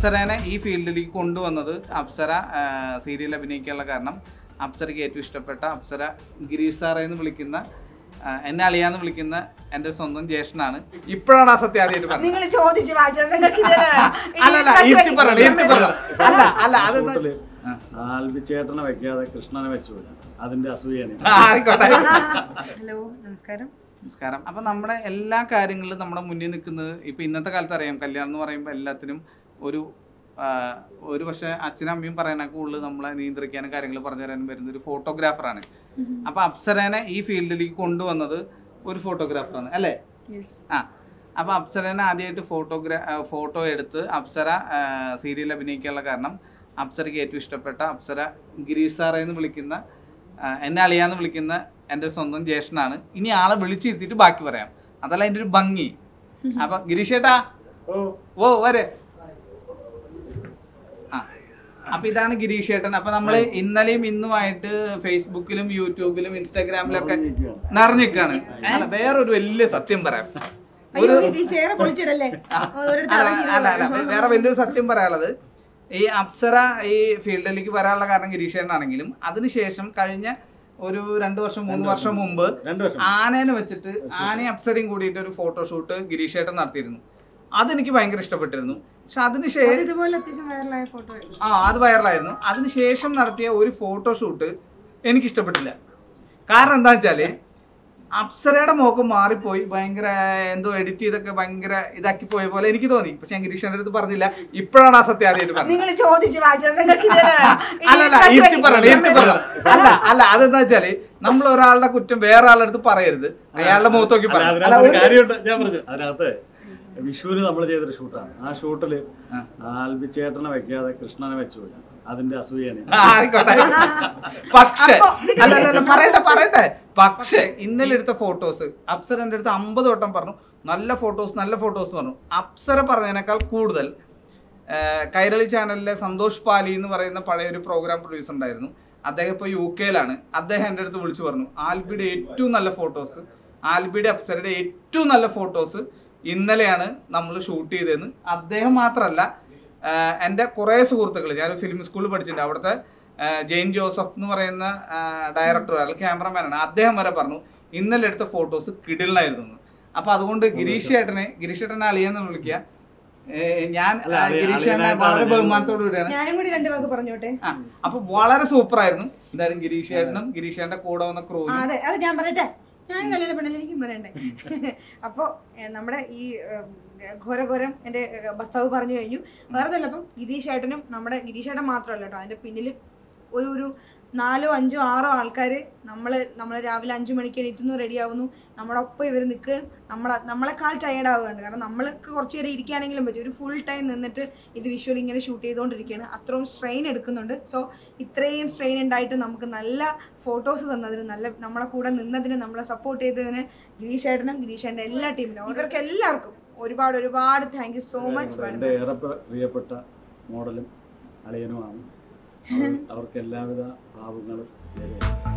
അപ്സരനെ ഈ ഫീൽഡിലേക്ക് കൊണ്ടുവന്നത് അപ്സര സീരിയൽ അഭിനയിക്കാനുള്ള കാരണം അപ്സരയ്ക്ക് ഏറ്റവും ഇഷ്ടപ്പെട്ട അപ്സര ഗിരീഷ് സാറേ എന്ന് വിളിക്കുന്ന ആ, എന്നെ അളിയാന്ന് വിളിക്കുന്ന എൻ്റെ സ്വന്തം ജ്യേഷ്ഠനാണ് ഇപ്പോഴാണ് ആ സത്യം ആദ്യമായിട്ട് പറഞ്ഞത് നിങ്ങൾ ചോദിച്ച് വായിച്ചത് നിങ്ങൾക്ക് ഇതുവരെ അല്ല അല്ല ഇരുത്തി പറയണം ഇരുത്തി പറയണം അല്ല അല്ല അത് കൂട്ടത്തില് ആൽബിച്ചേട്ടനെ വെക്കാതെ കൃഷ്ണനെ വെച്ചു അതിന്റെ അസൂയാണ് ആയിക്കോട്ടെ ഹലോ നമസ്കാരം നമസ്കാരം അപ്പൊ നമ്മുടെ എല്ലാ കാര്യങ്ങളിലും നമ്മുടെ മുന്നിൽ നിൽക്കുന്നത് ഇപ്പൊ ഇന്നത്തെ കാലത്ത് അറിയാം കല്യാണം എന്ന് പറയുമ്പോൾ എല്ലാത്തിനും ഒരു ആ, ഒരു പക്ഷെ അച്ഛനും അമ്മയും പറയണ കൂടുതൽ നമ്മളെ നിയന്ത്രിക്കാനും കാര്യങ്ങൾ പറഞ്ഞു തരാനും വരുന്ന ഒരു ഫോട്ടോഗ്രാഫറാണ് അപ്പൊ അപ്സരനെ ഈ ഫീൽഡിലേക്ക് കൊണ്ടുവന്നത് ഒരു ഫോട്ടോഗ്രാഫറാണ് അല്ലേ ആ അപ്പൊ അപ്സരനെ ആദ്യമായിട്ട് ഫോട്ടോഗ്രാ ഫോട്ടോ എടുത്ത് അപ്സര സീരിയൽ അഭിനയിക്കാനുള്ള കാരണം അപ്സരയ്ക്ക് ഏറ്റവും ഇഷ്ടപ്പെട്ട അപ്സര ഗിരീഷ് സാറേ എന്ന് വിളിക്കുന്ന ആ, എന്നെ അളിയാന്ന് വിളിക്കുന്ന എൻ്റെ സ്വന്തം ജ്യേഷ്ഠനാണ് ഇനി ആളെ വിളിച്ചിരുത്തിയിട്ട് ബാക്കി പറയാം അതല്ല അതിൻ്റെ ഒരു ഭംഗി അപ്പൊ ഗിരീഷ് ചേട്ടാ ഓ വരെ ആ അപ്പൊ ഇതാണ് ഗിരീഷ് ചേട്ടൻ അപ്പൊ നമ്മള് ഇന്നലെയും ഇന്നുമായിട്ട് ഫേസ്ബുക്കിലും യൂട്യൂബിലും ഇൻസ്റ്റാഗ്രാമിലും ഒക്കെ നിറഞ്ഞിക്കാണ് അല്ല വേറൊരു വലിയ സത്യം പറയാം അയ്യോ ഇത് ഈ ചേര പൊളിച്ചിടല്ലേ ഓരോരുത്തർ അല്ല, ഇറങ്ങി അല്ല, അല്ല, വേറെ വലിയൊരു സത്യം പറയാനുള്ളത് ഈ അപ്സര ഈ ഫീൽഡിലേക്ക് വരാനുള്ള കാരണം ഗിരീഷേട്ടനാണെങ്കിലും അതിനുശേഷം കഴിഞ്ഞ ഒരു രണ്ടു വർഷം മൂന്ന് വർഷം മുമ്പ് രണ്ടു വർഷം ആനേനെ വെച്ചിട്ട് ആനയും അപ്സരയും കൂടിയിട്ട് ഒരു ഫോട്ടോഷൂട്ട് ഗിരീഷേട്ടൻ നടത്തിയിരുന്നു അതെനിക്ക് ഭയങ്കര ഇഷ്ടപ്പെട്ടിരുന്നു പക്ഷെ അതിനുശേഷം അത് ഇതുപോലെ അത്യാവശ്യം വൈറലായ ഫോട്ടോ ആ അത് വൈറലായിരുന്നു അതിനുശേഷം നടത്തിയ ഒരു ഫോട്ടോഷൂട്ട് എനിക്ക് ഇഷ്ടപ്പെട്ടില്ല കാരണം എന്താ വെച്ചാല് അപ്സരയുടെ മോക്ക് മാറിപ്പോയി ഭയങ്കര എന്തോ എഡിറ്റ് ചെയ്തൊക്കെ ഭയങ്കര ഇതാക്കി പോയ പോലെ എനിക്ക് തോന്നി പക്ഷെ ഞാൻ ഗിരീഷന്റെ അടുത്ത് പറഞ്ഞില്ല ഇപ്പോഴാണ് ആ സത്യം ആദ്യമായിട്ട് പറഞ്ഞത് നിങ്ങൾ ചോദിച്ച് വായിച്ചത് നിങ്ങൾക്ക് ഇതുവരെ അല്ല അല്ല ഇരുത്തി പറയണം ഇരുത്തി പറയണം അല്ല അല്ല അതെന്താ വെച്ചാല് നമ്മൾ ഒരാളുടെ കുറ്റം വേറെ ആളുടെ അടുത്ത് പറയരുത് അയാളുടെ മുഖത്ത് നോക്കി അല്ല, പറയാം അതിനകത്ത് ഒരു കാര്യമുണ്ട് ഞാൻ പറഞ്ഞു അതിനകത്ത് വിഷുവിന് നമ്മൾ ചെയ്തൊരു ഷൂട്ടാണ് ആ ഷൂട്ടില് ആ. ആൽബിച്ചേട്ടനെ വെക്കാതെ കൃഷ്ണനെ വെച്ചു അതിന്റെ അസൂയാണ് ആ, ആയിക്കോട്ടെ പക്ഷെ അല്ല അല്ല, അല്ല പറയട്ടെ പറയട്ടെ പക്ഷെ ഇന്നലെ എടുത്ത ഫോട്ടോസ് അപ്സരന്റെ അടുത്ത് അമ്പത് വട്ടം പറഞ്ഞു നല്ല ഫോട്ടോസ് നല്ല ഫോട്ടോസ് പറഞ്ഞു അപ്സര പറഞ്ഞതിനേക്കാൾ കൂടുതൽ ആ, കൈരളി ചാനലിലെ സന്തോഷ് പാലി എന്ന് പറയുന്ന പഴയ ഒരു പ്രോഗ്രാം പ്രൊഡ്യൂസർ ഉണ്ടായിരുന്നു അദ്ദേഹം ഇപ്പോൾ യു കെയിലാണ് അദ്ദേഹം എൻ്റെ അടുത്ത് വിളിച്ചു പറഞ്ഞു ആൽബിയുടെ ഏറ്റവും നല്ല ഫോട്ടോസ് ആൽബിയുടെ അപ്സരയുടെ ഏറ്റവും നല്ല ഫോട്ടോസ് ഇന്നലെയാണ് നമ്മൾ ഷൂട്ട് ചെയ്തതെന്ന് അദ്ദേഹം മാത്രമല്ല ആഹ് എൻ്റെ കുറേ സുഹൃത്തുക്കൾ ഞാൻ ഫിലിം സ്കൂളിൽ പഠിച്ചിട്ടുണ്ട് അവിടുത്തെ ആഹ് ജെയിൻ ജോസഫ് എന്ന് പറയുന്ന ഡയറക്ടർ അല്ലെങ്കിൽ ക്യാമറമാനാണ് അദ്ദേഹം വരെ പറഞ്ഞു ഇന്നലെ എടുത്ത ഫോട്ടോസ് കിടിലായിരുന്നു എന്ന്. അപ്പൊ അതുകൊണ്ട് ഗിരീഷ് ചേട്ടനെ ഗിരീഷ് ചേട്ടനെ അളിയെന്ന് വിളിക്കുക ഏഹ് ഞാൻ അല്ല, ആഹ് അളി- ഗിരീഷ് ചേട്ടനെ അളിയനായിട്ടാണ് വളരെ ഞാൻ- ബഹുമാനത്തോടു കൂടിയാണ് ഞാനും കൂടി രണ്ടു വാക്ക് പറഞ്ഞോട്ടെ ആ അപ്പൊ വളരെ സൂപ്പർ ആയിരുന്നു എന്തായാലും ഗിരീഷ് ചേട്ടനും ഗിരീഷ് ചേട്ടന്റെ കൂടെ വന്ന ആ, ക്രൂവിനും അതെ അത് ഞാൻ പറയട്ടെ ഞാൻ കല്യാണ പെണ്ണല്ലേ എനിക്കും പറയണ്ടേ അപ്പോൾ നമ്മുടെ ഈ ഏഹ്, ഘോരഘോരം എൻ്റെ ഏഹ്, ഭർത്താവ് പറഞ്ഞു കഴിഞ്ഞു വേറെ അപ്പം ഗിരീഷ് ഏട്ടനും നമ്മുടെ ഗിരീഷ് ഏട്ടൻ മാത്രമല്ല കേട്ടോ അതിൻ്റെ പിന്നിൽ ഒരു ഒരു നാലോ അഞ്ചോ ആറോ ആൾക്കാർ നമ്മൾ നമ്മൾ രാവിലെ അഞ്ചു മണിക്ക് എണീറ്റുന്നു റെഡി ആവുന്നു നമ്മുടെ ഒപ്പം ഇവർ നിൽക്കുക നമ്മളെ നമ്മളെക്കാൾ ടയേർഡ് ആവുകയാണ് കാരണം നമ്മൾക്ക് കുറച്ച് നേരം ഇരിക്കാനെങ്കിലും പറ്റും ഒരു ഫുൾ ടൈം നിന്നിട്ട് ഇത് വിഷ്വൽ ഇങ്ങനെ ഷൂട്ട് ചെയ്തുകൊണ്ടിരിക്കുകയാണ് അത്രയും സ്ട്രെയിൻ എടുക്കുന്നുണ്ട് സോ ഇത്രയും സ്ട്രെയിൻ ഉണ്ടായിട്ട് നമുക്ക് നല്ല ഫോട്ടോസ് തന്നതിന് നല്ല നമ്മളെ കൂടെ നിന്നതിന് നമ്മളെ സപ്പോർട്ട് ചെയ്തതിന് ഗിരീഷ് ഏട്ടനും ഗിരീഷ് ഏട്ടൻ്റെ എല്ലാ ടീമിനും ഇവർക്ക് എല്ലാവർക്കും ഒരുപാട് ഒരുപാട് താങ്ക് യു സോ മച്ച് എന്റെ ഏറെ പ്രിയപ്പെട്ട മോഡലും അളിയനുമാണ് അവർ- അവർക്ക് എല്ലാവിധ ഭാവങ്ങളും നേരുന്നു.